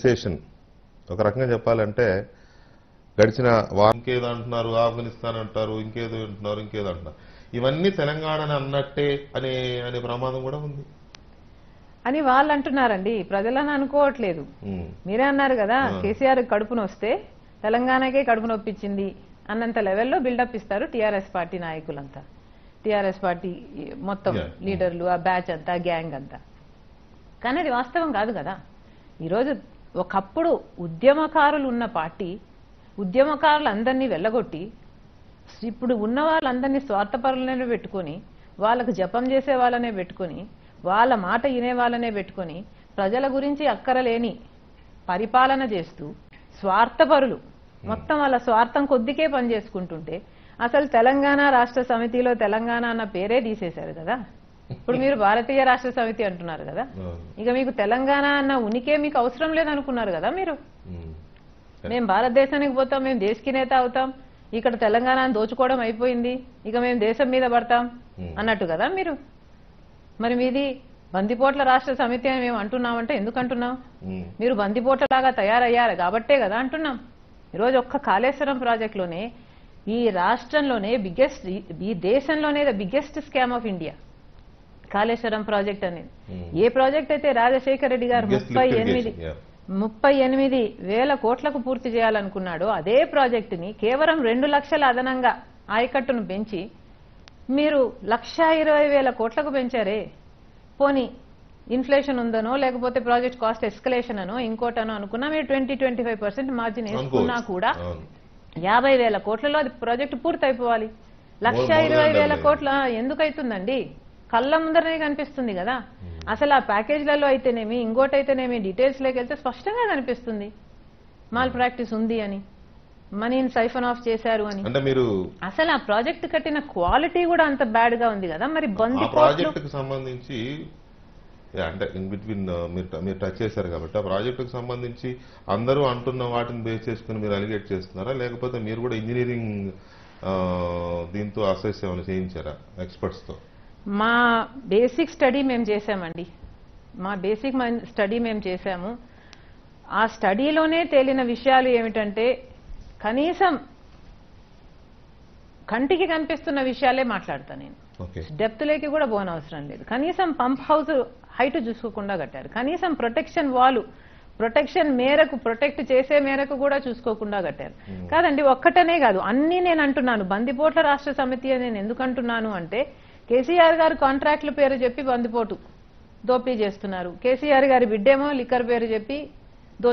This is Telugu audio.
సెన్సేషన్ ఒక రకంగా చెప్పాలంటే గడిచిన వా- ఇంకేదో అంటున్నారు ఆఫ్ఘనిస్తాన్ అంటారు ఇంకేదో అంటున్నారు ఇంకేదో అంటున్నారు ఇవన్నీ తెలంగాణని అన్నట్టే అనే అనే ప్రమాదం కూడా ఉంది అని వాళ్ళు అంటున్నారండి ప్రజలను అనుకోవట్లేదు ఉమ్. మీరే అన్నారు కదా కేసీఆర్ కడుపు నొస్తే తెలంగాణకే కడుపు నొప్పించింది అన్నంత లెవెల్లో బిల్డప్ ఇస్తారు టీఆర్ఎస్ పార్టీ నాయకులంతా టీఆర్ఎస్ పార్టీ మొత్తం Yeah. లీడర్లు ఆ బ్యాచ్ అంతా గ్యాంగ్ అంతా కానీ అది వాస్తవం కాదు కదా ఈరోజు ఒకప్పుడు ఉద్యమకారులు ఉన్న పార్టీ ఉద్యమకారులు అందరినీ వెళ్ళగొట్టి ఇప్పుడు ఉన్న వాళ్ళందరినీ స్వార్థపరులనే పెట్టుకొని వాళ్ళకు జపం చేసే వాళ్ళనే పెట్టుకొని వాళ్ళ మాట వినే వాళ్ళనే పెట్టుకొని ప్రజల గురించి అక్కరలేని పరిపాలన చేస్తూ స్వార్థపరులు మొత్తం వాళ్ళ స్వార్థం కొద్దికే పనిచేసుకుంటుంటే అసలు తెలంగాణ రాష్ట్ర సమితిలో తెలంగాణ అన్న పేరే తీసేశారు కదా ఇప్పుడు మీరు భారతీయ రాష్ట్ర సమితి అంటున్నారు కదా అవును. ఇక మీకు తెలంగాణ అన్న ఉనికే మీకు అవసరం లేదనుకున్నారు కదా మీరు ఉమ్. మేము భారతదేశానికి పోతాం మేము దేశకి నేత అవుతాం ఇక్కడ తెలంగాణను దోచుకోవడం అయిపోయింది ఇక మేము దేశం మీద పడతాం Hmm. అన్నట్టు కదా మీరు మరి మీది బందిపోట్ల రాష్ట్ర సమితి అని మేము అంటున్నామంటే ఎందుకు అంటున్నాం ఉమ్. మీరు బందిపోట్లలాగా తయారయ్యారు కాబట్టే కదా అంటున్నాం ఈరోజు ఒక్క కాళేశ్వరం ప్రాజెక్టులోనే ఈ రాష్ట్రంలోనే బిగ్గెస్ట్ ఈ దేశంలోనే the biggest scam of India Kaleshwaram project అనేది Hmm. ఏ ప్రాజెక్ట్ అయితే రాజశేఖర రెడ్డి గారు Biggest ముప్పై lift ఎనిమిది irrigation, yeah. ముప్పై ఎనిమిది వేల కోట్లకు పూర్తి చేయాలనుకున్నాడు అదే ప్రాజెక్టుని కేవలం రెండు లక్షల అదనంగా ఆయకట్టును పెంచి మీరు లక్ష ఇరవై వేల కోట్లకు పెంచారే పోనీ ఇన్ఫ్లేషన్ ఉందనో లేకపోతే ప్రాజెక్ట్ కాస్ట్ ఎస్కలేషన్ అనో ఇంకోటనో అనుకున్నా మీరు twenty twenty five percent margin వేసుకున్నా అనుకోవచ్చు. కూడా అవును. యాభై వేల కోట్లలో అది ప్రాజెక్టు పూర్తి అయిపోవాలి లక్ష more than ఇరవై వేల double. కోట్ల ఎందుకు అవుతుందండి కళ్ళ ముందరనే కనిపిస్తుంది కదా అసలు ఆ ప్యాకేజ్లలో అయితేనేమి ఇంకోటైతేనేమి డీటెయిల్స్ లోకి వెళ్తే స్పష్టంగా కనిపిస్తుంది మాల్ ప్రాక్టీస్ ఉంది అని మనీని సైఫన్ ఆఫ్ చేశారు అని అంటే మీరు అసలు ఆ ప్రాజెక్ట్ కట్టిన క్వాలిటీ కూడా అంత బ్యాడ్ గా ఉంది కదా మరి ఆ బంది ప్రాజెక్ట్ కి సంబంధించి యా, అంటే ఇన్ బిట్వీన్ మీరు ట- మీరు టచ్ చేశారు కాబట్టి ఆ ప్రాజెక్ట్ కి సంబంధించి అందరూ అంటున్న వాటిని బేస్ చేసుకుని మీరు అలిగేట్ చేస్తున్నారా లేకపోతే మీరు కూడా ఇంజనీరింగ్ దీంతో అసెస్ ఏమైనా చేయించారా ఎక్స్పర్ట్స్ తో మా బేసిక్ స్టడీ మేము చేసామండి మా బేసిక్ స్టడీ మేము చేసాము ఆ స్టడీలోనే తేలిన విషయాలు ఏమిటంటే కనీసం కంటికి కనిపిస్తున్న విషయాలే మాట్లాడతా నేను ఓకే డెప్త్ లేకి కూడా పోనవసరం లేదు కనీసం పంప్ హౌస్ హైట్ చూసుకోకుండా కట్టారు కనీసం ప్రొటెక్షన్ వాల్ ప్రొటెక్షన్ మేరకు ప్రొటెక్ట్ చేసే మేరకు కూడా చూసుకోకుండా కట్టారు కాదండి ఒక్కటనే కాదు అన్ని నేను అంటున్నాను బందిపోట్ల రాష్ట్ర సమితి అని నేను ఎందుకు అంటున్నాను అంటే కేసీఆర్ గారు కాంట్రాక్ట్ల పేరు చెప్పి బందిపోటు దోపిడీ చేస్తున్నారు కేసీఆర్ గారి బిడ్డేమో లిక్కర్ పేరు చెప్పి